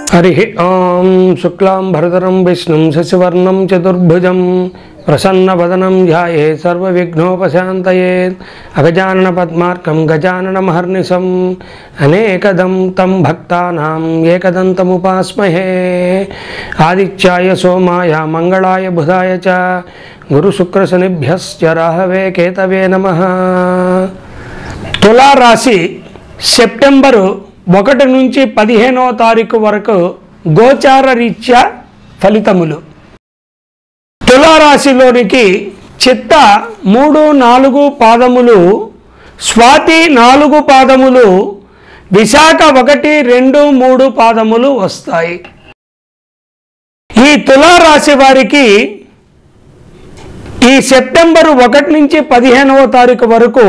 హరి ఓం శుక్లాం భరతరం విష్ణుం శశివర్ణం చతుర్భుజం ప్రసన్నవదనం ధ్యాయే సర్వవిఘ్నోపశాంతయే అగజానన పద్మార్కం గజాననమహర్నిశం అనేకదం తం భక్తానాం ఏకదంతముపాస్మహే ఆదిత్యాయ సోమాయ మంగళాయ బుధాయ చ గురుశుక్రశనిభ్యశ్చ రాహవే కేతవే నమః తులారాశి సెప్టెంబరు ఒకటి నుంచి పదిహేనవ తారీఖు వరకు గోచార రీత్యా ఫలితములు తులారాశిలోనికి చిత్త మూడు నాలుగు పాదములు స్వాతి నాలుగు పాదములు విశాఖ ఒకటి రెండు మూడు పాదములు వస్తాయి ఈ తులారాశి వారికి ఈ సెప్టెంబరు ఒకటి నుంచి పదిహేనవ తారీఖు వరకు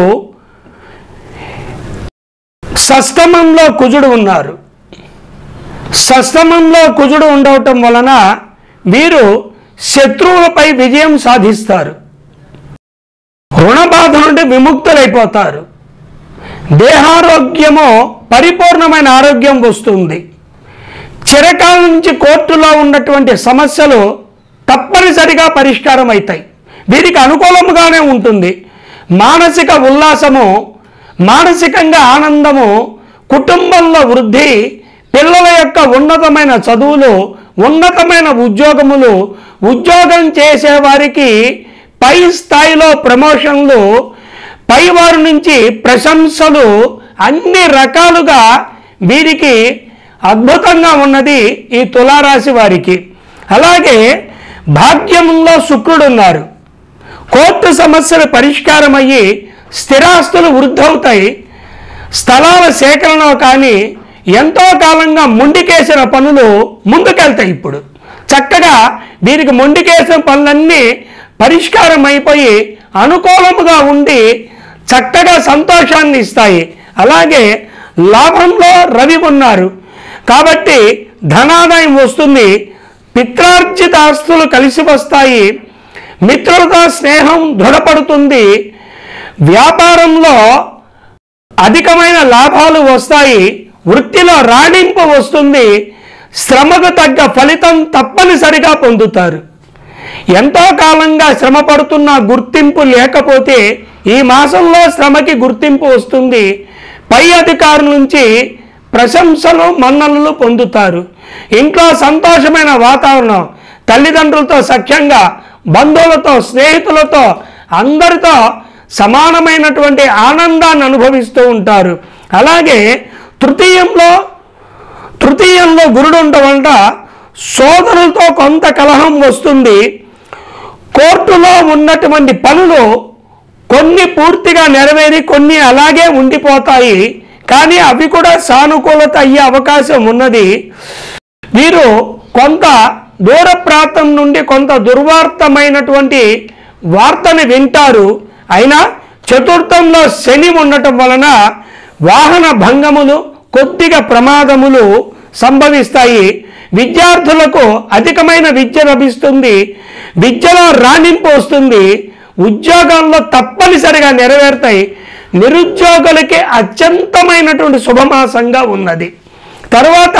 షష్టమంలో కుజుడు ఉన్నారు షష్టమంలో కుజుడు ఉండవటం వలన వీరు శత్రువులపై విజయం సాధిస్తారు రుణబాధ నుండి విముక్తులైపోతారు దేహారోగ్యము పరిపూర్ణమైన ఆరోగ్యం వస్తుంది చిరకాల నుంచి కోర్టులో ఉన్నటువంటి సమస్యలు తప్పనిసరిగా పరిష్కారం అవుతాయి వీరికి అనుకూలముగానే ఉంటుంది మానసిక ఉల్లాసము మానసికంగా ఆనందము కుటుంబంలో వృద్ధి పిల్లల యొక్క ఉన్నతమైన చదువులు ఉన్నతమైన ఉద్యోగములు ఉద్యోగం చేసే వారికి పై స్థాయిలో ప్రమోషన్లు పైవారి నుంచి ప్రశంసలు అన్ని రకాలుగా వీరికి అద్భుతంగా ఉన్నది ఈ తులారాశి వారికి అలాగే భాగ్యంలో శుక్రుడు ఉన్నారు కోర్టు సమస్యలు పరిష్కారం అయ్యి స్థిరాస్తులు వృద్ధవుతాయి స్థలాల సేకరణ కానీ ఎంతో కాలంగా మొండికేసిన పనులు ముందుకెళ్తాయి ఇప్పుడు చక్కగా వీరికి మొండికేసిన పనులన్నీ పరిష్కారం అయిపోయి అనుకూలముగా ఉండి చక్కగా సంతోషాన్ని ఇస్తాయి అలాగే లాభంలో రవి ఉన్నారు కాబట్టి ధనాదాయం వస్తుంది పిత్రార్జిత ఆస్తులు కలిసి వస్తాయి మిత్రులతో స్నేహం దృఢపడుతుంది వ్యాపారంలో అధికమైన లాభాలు వస్తాయి వృత్తిలో రాణింపు వస్తుంది శ్రమకు తగ్గ ఫలితం తప్పనిసరిగా పొందుతారు ఎంతో కాలంగా శ్రమ పడుతున్న గుర్తింపు లేకపోతే ఈ మాసంలో శ్రమకి గుర్తింపు వస్తుంది పై అధికారుల నుంచి ప్రశంసలు మన్ననలు పొందుతారు ఇంట్లో సంతోషమైన వాతావరణం తల్లిదండ్రులతో సఖ్యంగా బంధువులతో స్నేహితులతో అందరితో సమానమైనటువంటి ఆనందాన్ని అనుభవిస్తూ ఉంటారు అలాగే తృతీయంలో తృతీయంలో గురుడు ఉండడం వల్ల సోదరులతో కొంత కలహం వస్తుంది కోర్టులో ఉన్నటువంటి పనులు కొన్ని పూర్తిగా నెరవేరి కొన్ని అలాగే ఉండిపోతాయి కానీ అవి కూడా సానుకూలత అయ్యే అవకాశం ఉన్నది వీరు కొంత దూర ప్రాంతం నుండి కొంత దుర్వార్తమైనటువంటి వార్తని వింటారు అయినా చతుర్థంలో శని ఉండటం వలన వాహన భంగములు కొద్దిగా ప్రమాదములు సంభవిస్తాయి విద్యార్థులకు అధికమైన విద్య లభిస్తుంది విద్యలో రాణింపు వస్తుంది ఉద్యోగాల్లో తప్పనిసరిగా నెరవేరుతాయి నిరుద్యోగులకి అత్యంతమైనటువంటి శుభమాసంగా ఉన్నది తర్వాత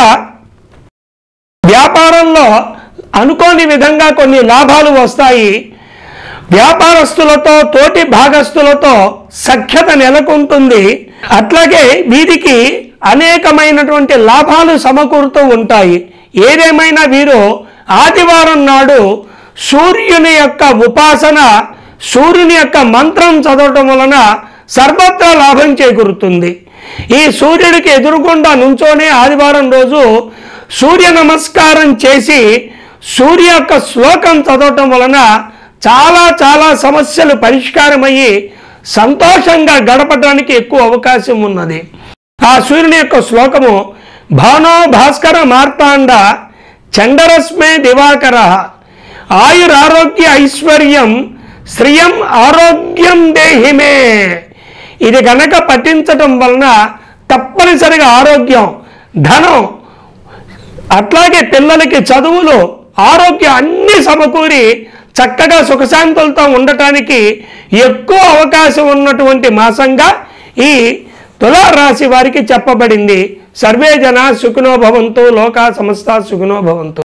వ్యాపారంలో అనుకోని విధంగా కొన్ని లాభాలు వస్తాయి వ్యాపారస్తులతో తోటి భాగస్తులతో సఖ్యత నెలకొంటుంది అట్లాగే వీరికి అనేకమైనటువంటి లాభాలు సమకూరుతూ ఉంటాయి ఏదేమైనా వీరు ఆదివారం నాడు సూర్యుని యొక్క ఉపాసన సూర్యుని యొక్క మంత్రం చదవటం వలన సర్వత్రా లాభం చేకూరుతుంది ఈ సూర్యుడికి ఎదురుగుండా నుంచోనే ఆదివారం రోజు సూర్య నమస్కారం చేసి సూర్య యొక్క శ్లోకం చదవటం వలన చాలా చాలా సమస్యలు పరిష్కారమయ్యి సంతోషంగా గడపడానికి ఎక్కువ అవకాశం ఉన్నది ఆ సూర్యుని యొక్క శ్లోకము భానో భాస్కర మార్తాండ చండరస్మే దివాకర ఆయురారోగ్య ఐశ్వర్యం శ్రియం ఆరోగ్యం దేహిమే ఇది గనక పఠించటం వలన తప్పనిసరిగా ఆరోగ్యం ధనం అట్లాగే పిల్లలకి చదువులు ఆరోగ్యం అన్ని సమకూరి చక్కగా సుఖశాంతులతో ఉండటానికి ఎక్కువ అవకాశం ఉన్నటువంటి మాసంగా ఈ తులా రాశి వారికి చెప్పబడింది సర్వే జన సుఖినో భవంతు లోకా సమస్త సుఖినో భవంతు